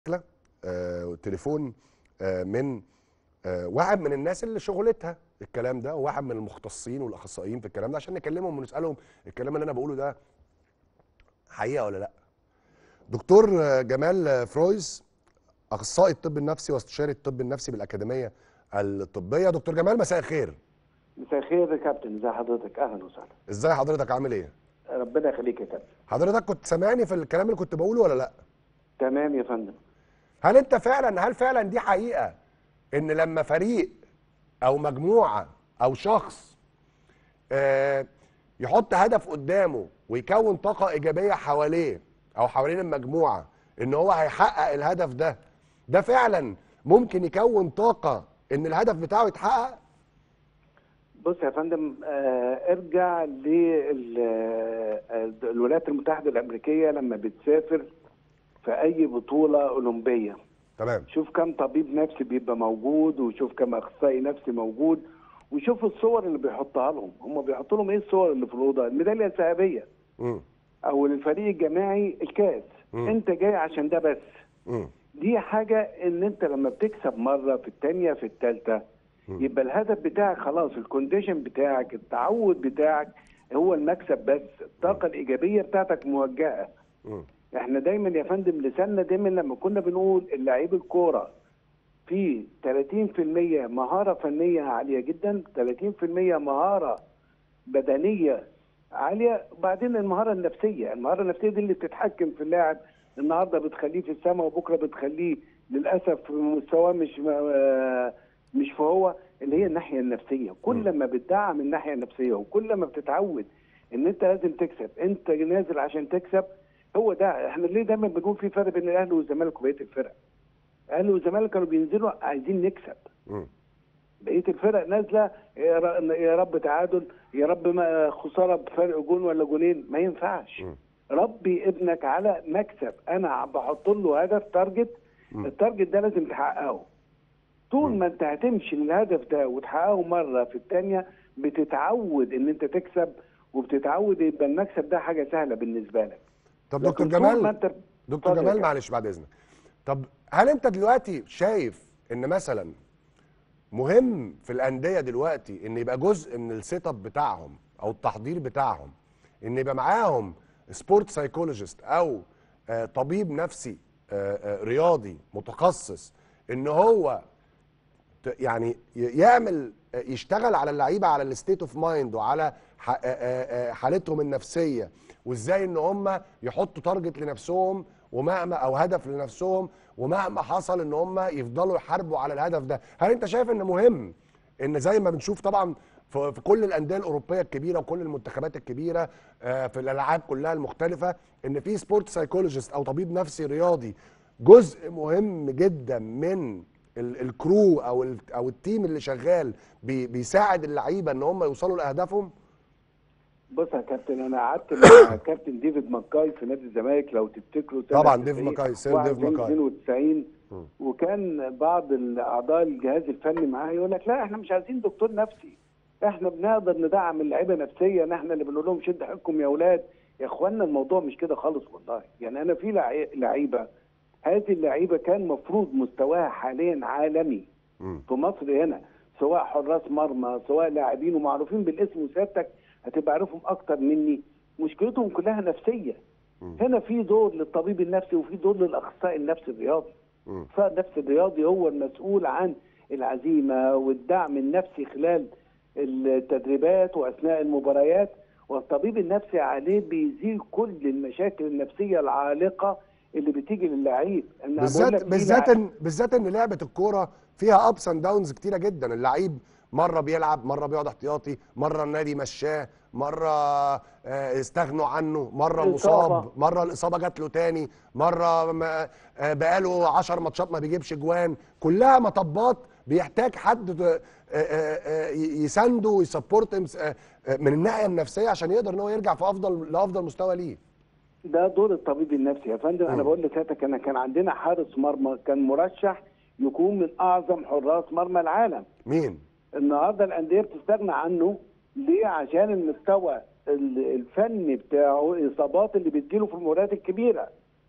آه، تليفون آه، من آه، واحد من الناس اللي شغلتها الكلام ده وواحد من المختصين والاخصائيين في الكلام ده عشان نكلمهم ونسالهم الكلام اللي انا بقوله ده حقيقه ولا لا دكتور آه، جمال آه، فرويز اخصائي الطب النفسي واستشاري الطب النفسي بالاكاديميه الطبيه دكتور جمال مساء الخير مساء الخير يا كابتن ازي حضرتك اهلا وسهلا ازاي حضرتك عامل ايه ربنا يخليك يا كابتن حضرتك كنت سامعني في الكلام اللي كنت بقوله ولا لا تمام يا فندم هل انت فعلا هل فعلا دي حقيقه ان لما فريق او مجموعه او شخص آه، يحط هدف قدامه ويكون طاقه ايجابيه حواليه او حوالين المجموعه ان هو هيحقق الهدف ده ده فعلا ممكن يكون طاقه ان الهدف بتاعه يتحقق بص يا فندم آه ارجع للولايات المتحده الامريكيه لما بتسافر في اي بطوله اولمبيه تمام شوف كم طبيب نفسي بيبقى موجود وشوف كم اخصائي نفسي موجود وشوف الصور اللي بيحطها لهم هم بيحطوا لهم ايه الصور اللي في الاوضه الميداليه الذهبيه مم. او للفريق الجماعي الكاس مم. انت جاي عشان ده بس مم. دي حاجة ان انت لما بتكسب مرة في التانية في التالتة مم. يبقى الهدف بتاعك خلاص الكونديشن بتاعك التعود بتاعك هو المكسب بس الطاقة الإيجابية بتاعتك موجهة مم. احنا دايما يا فندم لساننا دايما لما كنا بنقول اللعيب الكورة في 30% مهارة فنية عالية جدا 30% مهارة بدنية عالية وبعدين المهارة النفسية المهارة النفسية دي اللي بتتحكم في اللاعب النهارده بتخليه في السماء وبكره بتخليه للاسف في مستواه مش آه، مش فهو اللي هي الناحيه النفسيه كل ما بتدعم الناحيه النفسيه وكل ما بتتعود ان انت لازم تكسب انت نازل عشان تكسب هو ده احنا ليه دايما بنقول في فرق بين الاهلي والزمالك وبقيه الفرق الاهلي والزمالك كانوا بينزلوا عايزين نكسب مم. بقيه الفرق نازله يا ر- يا رب تعادل يا رب ما خساره بفرق جون ولا جونين ما ينفعش مم. ربي ابنك على مكسب انا بحط له هدف تارجت مم. التارجت ده لازم تحققه طول ما انت هتمشي للهدف ده وتحققه مره في الثانيه بتتعود ان انت تكسب وبتتعود يبقى المكسب ده حاجه سهله بالنسبه لك طب لكن دكتور طول ما جمال انت دكتور اتفضل يا جمال كابتن. معلش بعد اذنك طب هل انت دلوقتي شايف ان مثلا مهم في الانديه دلوقتي ان يبقى جزء من السيت اب بتاعهم او التحضير بتاعهم ان يبقى معاهم سبورت سايكولوجيست او آه، طبيب نفسي آه، آه، رياضي متخصص ان هو ت- يعني ي- يعمل يشتغل على اللعيبه على الستيت اوف مايند وعلى ح- آه، آه، آه، حالتهم النفسيه وازاي ان هم يحطوا تارجت لنفسهم ومهما او هدف لنفسهم ومهما حصل ان هم يفضلوا يحاربوا على الهدف ده هل انت شايف ان مهم ان زي ما بنشوف طبعا في في كل الانديه الاوروبيه الكبيره وكل المنتخبات الكبيره آه، في الالعاب كلها المختلفه ان في سبورت سايكولوجيست او طبيب نفسي رياضي جزء مهم جدا من ال- الكرو او ال- او التيم اللي شغال بي- بيساعد اللعيبه ان هم يوصلوا لاهدافهم بص يا كابتن انا قعدت مع كابتن ديفيد ماكاي في نادي الزمالك لو تفتكروا سنة طبعا ديف 90 ماكاي سير ديف ماكاي 92 مم. وكان بعض الاعضاء الجهاز الفني معاه يقول لك لا احنا مش عايزين دكتور نفسي احنا بنقدر ندعم اللعيبه نفسيا احنا اللي بنقول لهم شد حيلكم يا اولاد يا اخوانا الموضوع مش كده خالص والله يعني انا في لعي- لعيبه هذه اللعيبه كان مفروض مستواها حاليا عالمي مم. في مصر هنا سواء حراس مرمى سواء لاعبين ومعروفين بالاسم وسيادتك هتبقى عارفهم اكتر مني مشكلتهم كلها نفسيه مم. هنا في دور للطبيب النفسي وفي دور للاخصائي النفسي الرياضي مم. الاخصائي النفسي الرياضي هو المسؤول عن العزيمه والدعم النفسي خلال التدريبات واثناء المباريات والطبيب النفسي عليه بيزيل كل المشاكل النفسيه العالقه اللي بتيجي للعيب أنا بقول بالذات لك في بالذات لعيب- ان بالذات ان لعبه الكوره فيها ابس اند داونز كتيره جدا اللعيب مره بيلعب مره بيقعد احتياطي مره النادي مشاه مره آه، استغنوا عنه مره إصابة. مصاب مره الاصابه جات له تاني مره ما- آه، بقاله 10 ماتشات ما بيجيبش جوان كلها مطبات بيحتاج حد آه، آه، آه، يسانده ويسبورت من الناحيه النفسيه عشان يقدر ان هو يرجع في افضل لافضل مستوى ليه ده دور الطبيب النفسي يا فندم مم. انا بقول لسيادتك انا كان عندنا حارس مرمى كان مرشح يكون من اعظم حراس مرمى العالم مين النهارده الانديه بتستغنى عنه ليه عشان المستوى ال- الفني بتاعه الاصابات اللي بتجيله في المباريات الكبيره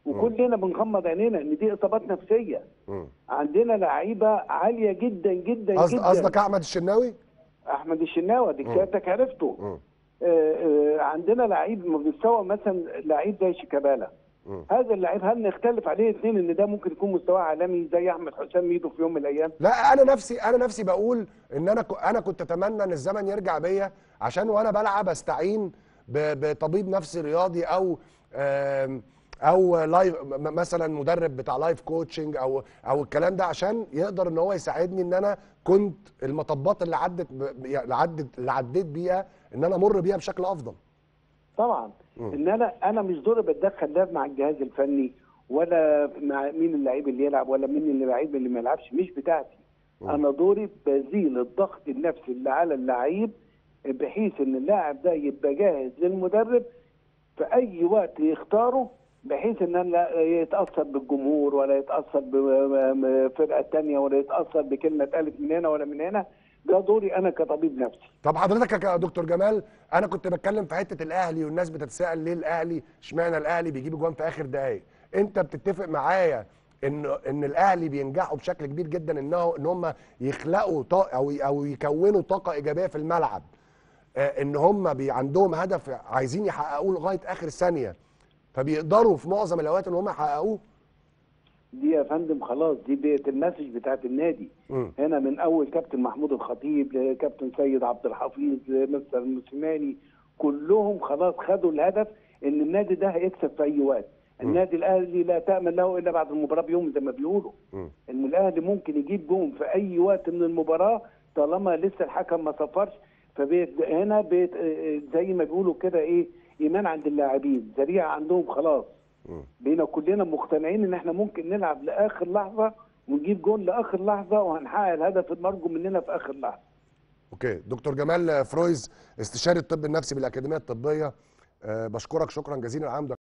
وكلنا بنغمض عينينا ان دي اصابات نفسيه مم. عندنا لعيبه عاليه جدا جدا قصد جدا قصدك احمد الشناوي احمد الشناوي دي سيادتك عرفته مم. آه، آه، عندنا لعيب مستوى مثلا لعيب زي شيكابالا مم. هذا اللعيب هل نختلف عليه اثنين ان ده ممكن يكون مستواه عالمي زي احمد حسام ميدو في يوم من الايام لا انا نفسي انا نفسي بقول ان انا ك- انا كنت اتمنى ان الزمن يرجع بيا عشان وانا بلعب استعين ب- بطبيب نفسي رياضي او آم، او لايف م- مثلا مدرب بتاع لايف كوتشنج او او الكلام ده عشان يقدر ان هو يساعدني ان انا كنت المطبات اللي عدت ب- اللي عدت اللي عديت بيها ان انا امر بيها بشكل افضل طبعا ان انا انا مش دوري بتدخل لا مع الجهاز الفني ولا مع مين اللعيب اللي يلعب ولا مين اللعيب اللي ما يلعبش مش بتاعتي انا دوري بزيل الضغط النفسي اللي على اللعيب بحيث ان اللاعب ده يبقى جاهز للمدرب في اي وقت يختاره بحيث ان لا يتاثر بالجمهور ولا يتاثر بفرقه تانية ولا يتاثر بكلمه اتقالت من هنا ولا من هنا ده دوري انا كطبيب نفسي طب حضرتك يا دكتور جمال انا كنت بتكلم في حته الاهلي والناس بتتساءل ليه الاهلي اشمعنى الاهلي بيجيب جوان في اخر دقائق انت بتتفق معايا ان ان الاهلي بينجحوا بشكل كبير جدا انه ان هم يخلقوا طاقه او او يكونوا طاقه ايجابيه في الملعب آه، ان هم بي عندهم هدف عايزين يحققوه لغايه اخر ثانيه فبيقدروا في معظم الاوقات ان هم يحققوه دي يا فندم خلاص دي بقت المسج بتاعت النادي مم. هنا من اول كابتن محمود الخطيب لكابتن سيد عبد الحفيظ لمستر الموسيماني كلهم خلاص خدوا الهدف ان النادي ده هيكسب في اي وقت النادي الاهلي لا تامن له الا بعد المباراه بيوم زي ما بيقولوا مم. ان الاهلي ممكن يجيب جون في اي وقت من المباراه طالما لسه الحكم ما صفرش فبيت هنا بيت آه، زي ما بيقولوا كده ايه ايمان عند اللاعبين ذريعه عندهم خلاص مم. بقينا كلنا مقتنعين ان احنا ممكن نلعب لاخر لحظه ونجيب جون لاخر لحظه وهنحقق الهدف المرجو مننا في اخر لحظه اوكي دكتور جمال فرويز استشاري الطب النفسي بالاكاديميه الطبيه أه بشكرك شكرا جزيلا على عمدك